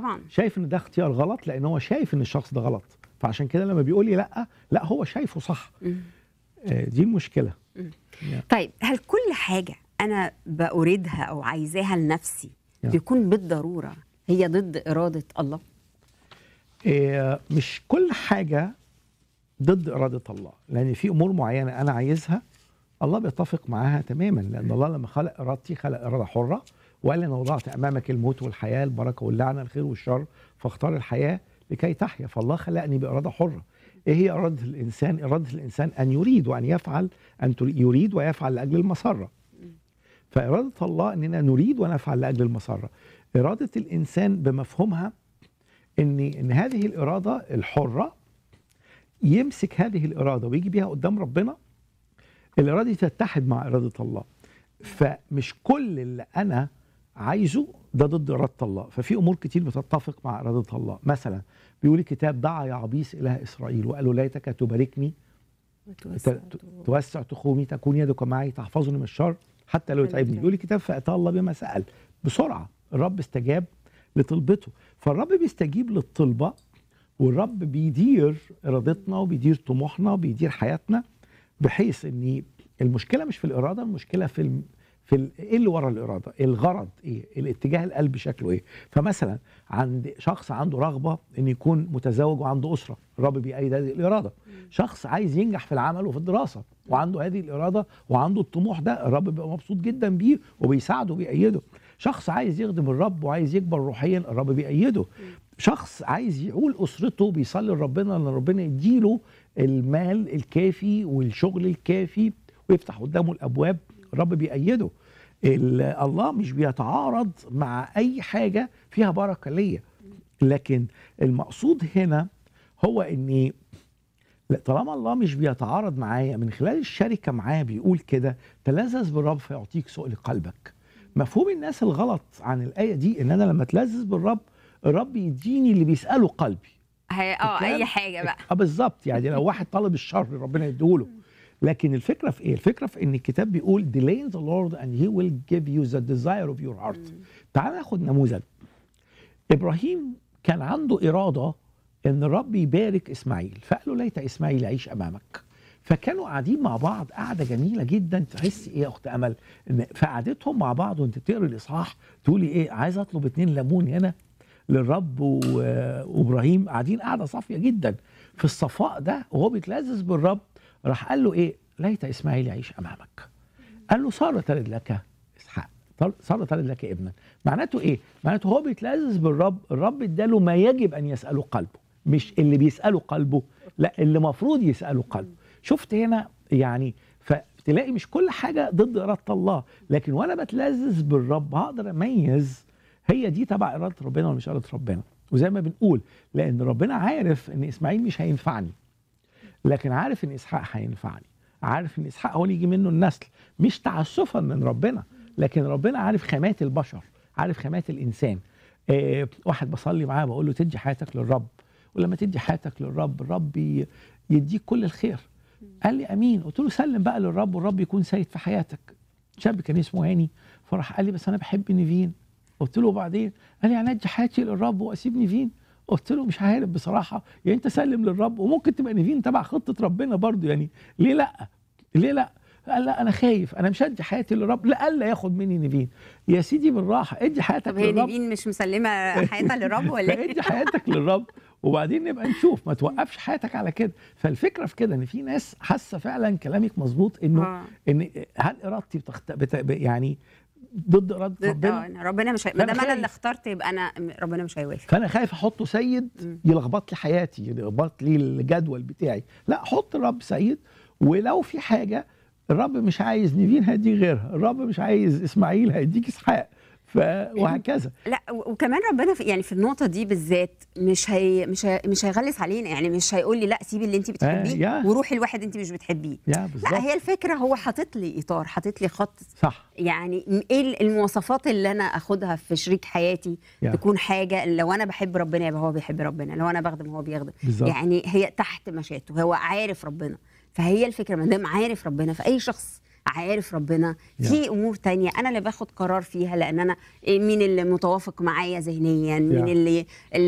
طبعا شايف ان ده اختيار غلط لان هو شايف ان الشخص ده غلط فعشان كده لما بيقول لي لا لا هو شايفه صح مم. آه، دي المشكله طيب هل كل حاجه انا بأريدها او عايزاها لنفسي نعم. بيكون بالضروره هي ضد اراده الله آه، مش كل حاجه ضد اراده الله لان في امور معينه انا عايزها الله بيتفق معاها تماما لان الله لما خلق ارادتي خلق اراده حره وقال انا وضعت امامك الموت والحياه البركه واللعنه الخير والشر فاختار الحياه لكي تحيا فالله خلقني باراده حره ايه هي اراده الانسان اراده الانسان ان يريد وان يفعل ان تري- يريد ويفعل لاجل المسره فاراده الله اننا نريد ونفعل لاجل المسره اراده الانسان بمفهومها ان ان هذه الاراده الحره يمسك هذه الاراده ويجي بيها قدام ربنا الاراده دي تتحد مع اراده الله فمش كل اللي انا عايزه ده ضد اراده الله ففي امور كتير بتتفق مع اراده الله مثلا بيقول الكتاب دعا يا عبيس اله اسرائيل وقال له ليتك تباركني ت- توسع تخومي تكون يدك معي تحفظني من الشر حتى لو يتعبني يقول الكتاب فاتى الله بما سال بسرعه الرب استجاب لطلبته فالرب بيستجيب للطلبه والرب بيدير ارادتنا وبيدير طموحنا وبيدير حياتنا بحيث ان المشكله مش في الاراده المشكله في الم... في ال... ايه اللي ورا الاراده الغرض ايه الاتجاه القلب شكله ايه فمثلا عند شخص عنده رغبه ان يكون متزوج وعنده اسره الرب بيأيد هذه الاراده شخص عايز ينجح في العمل وفي الدراسه وعنده هذه الاراده وعنده الطموح ده الرب بيبقى مبسوط جدا بيه وبيساعده وبيأيده شخص عايز يخدم الرب وعايز يكبر روحيا الرب بيأيده شخص عايز يقول اسرته بيصلي لربنا ان ربنا يديله المال الكافي والشغل الكافي ويفتح قدامه الابواب الرب بيأيده ال- الله مش بيتعارض مع اي حاجه فيها بركه ليا لكن المقصود هنا هو اني لا، طالما الله مش بيتعارض معايا من خلال الشركه معاه بيقول كده تلذذ بالرب فيعطيك سؤل قلبك مفهوم الناس الغلط عن الايه دي ان انا لما اتلذذ بالرب الرب يديني اللي بيساله قلبي هي اه الكلام- اي حاجه بقى اه بالظبط يعني لو واحد طلب الشر ربنا يديهوله لكن الفكره في ايه؟ الفكره في ان الكتاب بيقول delay in the Lord and he will give you the desire of your heart. تعال ناخد نموذج. ابراهيم كان عنده اراده ان الرب يبارك اسماعيل فقال له ليت اسماعيل يعيش امامك. فكانوا قاعدين مع بعض قعده جميله جدا تحس ايه يا اخت امل ان في قعدتهم مع بعض وانت بتقري الاصحاح تقولي ايه عايز اطلب اتنين ليمون هنا للرب و- وابراهيم قاعدين قاعده صافيه جدا في الصفاء ده وهو بيتلذذ بالرب راح قال له ايه ليت اسماعيل يعيش امامك قال له صار تلد لك اسحاق طل- صار تلد لك ابنا معناته ايه معناته هو بيتلذذ بالرب الرب اداله ما يجب ان يساله قلبه مش اللي بيساله قلبه لا اللي مفروض يساله قلبه شفت هنا يعني فتلاقي مش كل حاجه ضد اراده الله لكن وانا بتلذذ بالرب هقدر اميز هي دي تبع اراده ربنا ولا مش اراده ربنا وزي ما بنقول لان ربنا عارف ان اسماعيل مش هينفعني لكن عارف ان اسحاق هينفعني عارف ان اسحاق هو اللي يجي منه النسل مش تعسفا من ربنا لكن ربنا عارف خامات البشر عارف خامات الانسان آه واحد بصلي معاه بقول له تدي حياتك للرب ولما تدي حياتك للرب الرب ي- يديك كل الخير قال لي امين قلت له سلم بقى للرب والرب يكون سيد في حياتك شاب كان اسمه هاني فراح قال لي بس انا بحب نيفين قلت له وبعدين قال لي يعني ادي حياتي للرب واسيب نيفين قلت له مش عارف بصراحه يعني انت سلم للرب وممكن تبقى نيفين تبع خطه ربنا برضو يعني ليه لا ليه لا قال لا انا خايف انا مش هدي حياتي للرب لا قال لا ياخد مني نيفين يا سيدي بالراحه ادي حياتك طب هي للرب نيفين مش مسلمه حياتها للرب ولا ايه؟ فادي حياتك للرب وبعدين نبقى نشوف ما توقفش حياتك على كده فالفكره في كده ان في ناس حاسه فعلا كلامك مظبوط انه آه. ان هل ارادتي بتخت... بت... يعني ضد اراده ضد- ربنا اه إن ربنا مش هي... ما فأنا دام انا خايف. اللي اخترت يبقى انا ربنا مش هيوافق فانا خايف احطه سيد يلخبط لي حياتي يلخبط لي الجدول بتاعي لا حط الرب سيد ولو في حاجه الرب مش عايز نيفين هيديك غيرها الرب مش عايز اسماعيل هيديك اسحاق ف... وهكذا لا و- وكمان ربنا في يعني في النقطه دي بالذات مش هي مش هي مش هيغلس علينا يعني مش هيقول لي لا سيبي اللي انت بتحبيه يا. وروحي لواحد انت مش بتحبيه يا بالظبط لا هي الفكره هو حاطط لي اطار حاطط لي خط صح يعني م- ايه المواصفات اللي انا اخدها في شريك حياتي يا. تكون حاجه لو انا بحب ربنا يبقى هو بيحب ربنا لو انا بخدم هو بيخدم بالظبط. يعني هي تحت مشيئته هو عارف ربنا فهي الفكره ما دام عارف ربنا فاي شخص عارف ربنا Yeah. في امور تانية انا اللي باخد قرار فيها لان انا مين اللي متوافق معايا ذهنيا مين Yeah. اللي